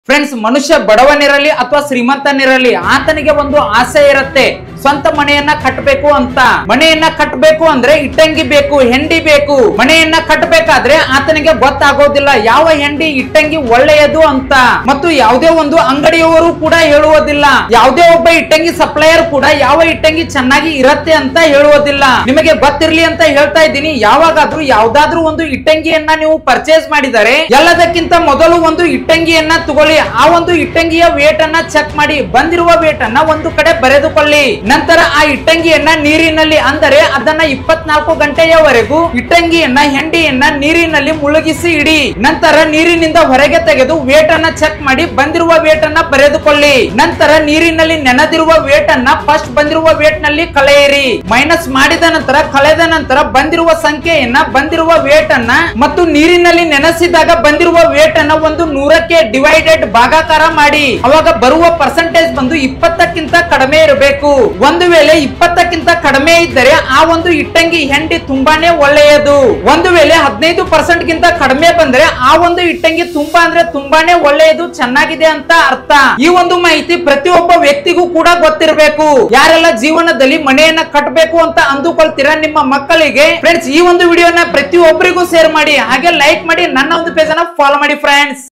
friends ಮನುಷ್ಯ ಬಡವನಿರಲಿ ಅಥವಾ ಶ್ರೀಮಂತನಿರಲಿ ಆತನಿಗೆ ಒಂದು ಆಸೆ ಇರುತ್ತೆ ಸ್ವಂತ ಮನೆಯನ್ನ ಕಟ್ಟಬೇಕು ಅಂತ ಮನೆಯನ್ನ ಕಟ್ಟಬೇಕು ಅಂದ್ರೆ ಇಟ್ಟಂಗಿ ಬೇಕು ಹೆಂಡಿ ಬೇಕು ಮನೆಯನ್ನ ಕಟ್ಟಬೇಕಾದ್ರೆ ಆತನಿಗೆ ಗೊತ್ತಾಗೋದಿಲ್ಲ ಯಾವ ಹೆಂಡಿ ಇಟ್ಟಂಗಿ ಒಳ್ಳೆಯದು ಅಂತ ಮತ್ತು ಯಾವುದೇ ಒಂದು ಅಂಗಡಿಯವರು ಕೂಡ ಹೇಳುವುದಿಲ್ಲ ಯಾವುದೇ ಒಬ್ಬ ಇಟ್ಟಂಗಿ ಸಪ್ಲೈಯರ್ ಕೂಡ ಯಾವ ಇಟ್ಟಂಗಿ ಚೆನ್ನಾಗಿ ಇರತ್ತೆ ಅಂತ ಹೇಳುವುದಿಲ್ಲ ನಿಮಗೆ ಗೊತ್ತಿರ್ಲಿ ಅಂತ ಹೇಳ್ತಾ ಇದ್ದೀನಿ ಯಾವಾಗಾದ್ರೂ ಯಾವ್ದಾದ್ರೂ ಒಂದು ಇಟ್ಟಂಗಿಯನ್ನ ನೀವು ಪರ್ಚೇಸ್ ಮಾಡಿದರೆ ಎಲ್ಲದಕ್ಕಿಂತ ಮೊದಲು ಒಂದು ಇಟ್ಟಂಗಿಯನ್ನ ತಗೊಳ್ಳಿ ಆ ಒಂದು ಇಟ್ಟಂಗಿಯ ವೇಟ್ ಅನ್ನ ಚೆಕ್ ಮಾಡಿ ಬಂದಿರುವ ವೇಟ್ ಅನ್ನ ಒಂದು ಕಡೆ ಬರೆದುಕೊಳ್ಳಿ ನಂತರ ಆ ಇಟ್ಟಂಗಿಯನ್ನ ನೀರಿನಲ್ಲಿ ಅಂದರೆ ಅದನ್ನ ಇಪ್ಪತ್ನಾಲ್ಕು ಗಂಟೆಯವರೆಗೂ ಇಟ್ಟಂಗಿಯನ್ನ ಹೆಂಡಿಯನ್ನ ನೀರಿನಲ್ಲಿ ಮುಳುಗಿಸಿ ಇಡಿ ನಂತರ ನೀರಿನಿಂದ ಹೊರಗೆ ತೆಗೆದು ವೇಟ್ ಅನ್ನ ಚೆಕ್ ಮಾಡಿ ಬಂದಿರುವ ವೇಟ್ ಅನ್ನ ಬರೆದುಕೊಳ್ಳಿ ನಂತರ ನೀರಿನಲ್ಲಿ ನೆನೆದಿರುವ ವೇಟ್ ಅನ್ನ ಫಸ್ಟ್ ಬಂದಿರುವ ವೇಟ್ ನಲ್ಲಿ ಕಳೆಯಿರಿ ಮೈನಸ್ ಮಾಡಿದ ನಂತರ ಕಳೆದ ನಂತರ ಬಂದಿರುವ ಸಂಖ್ಯೆಯನ್ನ ಬಂದಿರುವ ವೇಟ್ ಅನ್ನ ಮತ್ತು ನೀರಿನಲ್ಲಿ ನೆನೆಸಿದಾಗ ಬಂದಿರುವ ವೇಟ್ ಅನ್ನ ಒಂದು ನೂರಕ್ಕೆ ಡಿವೈಡೆಡ್ ಭಾಗಾಕಾರ ಮಾಡಿ ಅವಾಗ ಬರುವ ಪರ್ಸೆಂಟೇಜ್ ಬಂದು ಇಪ್ಪತ್ತಕ್ಕಿಂತ ಕಡಿಮೆ ಇರಬೇಕು ಒಂದು ವೇಳೆ ಇಪ್ಪತ್ತಕ್ಕಿಂತ ಕಡಿಮೆ ಇದ್ದರೆ ಆ ಒಂದು ಇಟ್ಟಂಗಿ ಹೆಂಡಿ ತುಂಬಾನೇ ಒಳ್ಳೆಯದು ಒಂದು ವೇಳೆ ಹದಿನೈದು ಪರ್ಸೆಂಟ್ ಗಿಂತ ಕಡಿಮೆ ಬಂದ್ರೆ ಆ ಒಂದು ಇಟ್ಟಂಗಿ ತುಂಬಾ ಅಂದ್ರೆ ತುಂಬಾನೇ ಒಳ್ಳೆಯದು ಚೆನ್ನಾಗಿದೆ ಅಂತ ಅರ್ಥ ಈ ಒಂದು ಮಾಹಿತಿ ಪ್ರತಿಯೊಬ್ಬ ವ್ಯಕ್ತಿಗೂ ಕೂಡ ಗೊತ್ತಿರಬೇಕು ಯಾರೆಲ್ಲ ಜೀವನದಲ್ಲಿ ಮನೆಯನ್ನ ಕಟ್ಟಬೇಕು ಅಂತ ಅಂದುಕೊಳ್ತೀರಾ ನಿಮ್ಮ ಮಕ್ಕಳಿಗೆ ಫ್ರೆಂಡ್ಸ್ ಈ ಒಂದು ವಿಡಿಯೋನ ಪ್ರತಿಯೊಬ್ಬರಿಗೂ ಶೇರ್ ಮಾಡಿ ಹಾಗೆ ಲೈಕ್ ಮಾಡಿ ನನ್ನ ಒಂದು ಪೇಜ್ ಅನ್ನ ಫಾಲೋ ಮಾಡಿ ಫ್ರೆಂಡ್ಸ್